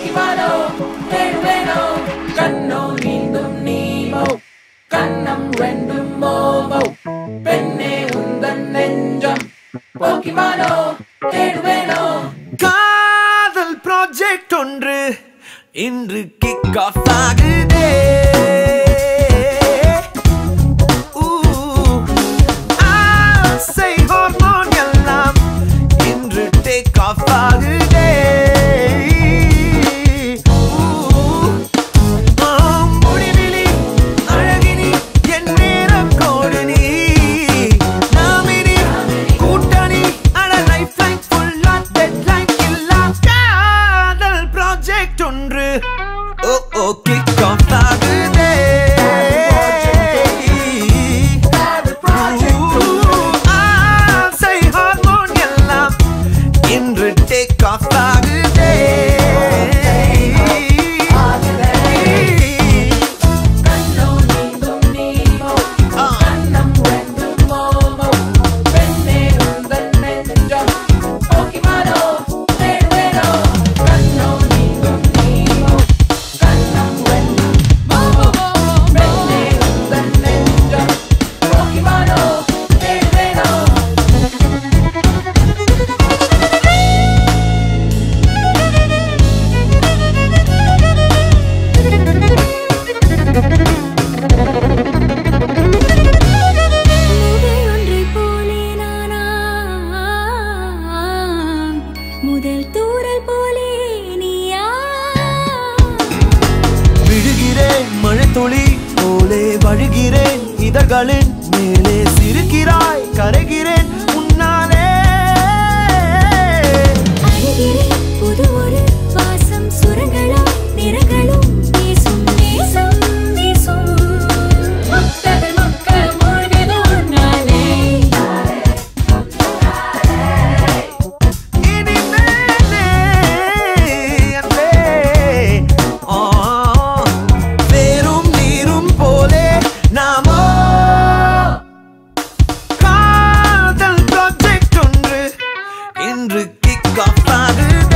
போக்கிமானோ தேடுவேனோ கண்ணோ நீந்தும் நீமோ கண்ணம் ரெண்டும் மோமோ பெண்ணே உந்தன் நெஞ்சம் போக்கிமானோ தேடுவேனோ காதல் ப்ராஜெக்ட் ஒன்று இன்று கிக் ஆஃப் ஆகுதே ஊ, ஆசை ஹார்மோன் எல்லாம் இன்று டேக் ஆஃப் ஆகுதே ஊ, ஆம், முடிவிலி, அழகினி, என் நேரம் கோடு நீ. நாமினி, கூட்டணி, அட lifeline full ஆ deadline இல்லா காதல் project ஒன்று ஓ ஓ kick off ஆகுதே. ஆசை ஹார்மோன் எல்லாம் இன்று டேக் ஆஃப் ஆகுதே கண்ணோ நீந்தும் நீமோ கண்ணம் ரெண்டும் மோமோ பெண்ணே உந்தன் நெஞ்சம் போக்கிமானோ தேடுவேனோ கண்ணோ நீந்தும் நீமோ கண்ணம் ரெண்டும் மோமோ பெண்ணே உந்தன் நெஞ்சம் போக்கிமானோ தேடுவேனோ முதல் ஒன்றைப் போலே நானாம். முதல் தூறல் போலே நீயா விழுகிறேன் மழைத்துளி போலே வழுகிறேன் இதழ்களின் மேலே சிரிக்கிறாய் கரைகிறேன் உன்னாலே அழுகிறேன் புது ஒரு வாசம் சுரங்களா நிறங்களும் பேசும் நேசம் வீசும் முத்தது மக்கள் மூழ்கிது உன்னாலே இனிமேலே அன்பே, ஆ, வேரும் நீரும் போலே நாமோ காதல் ப்ராஜெக்ட் ஒன்று இன்று கிக் ஆஃப் ஆகுது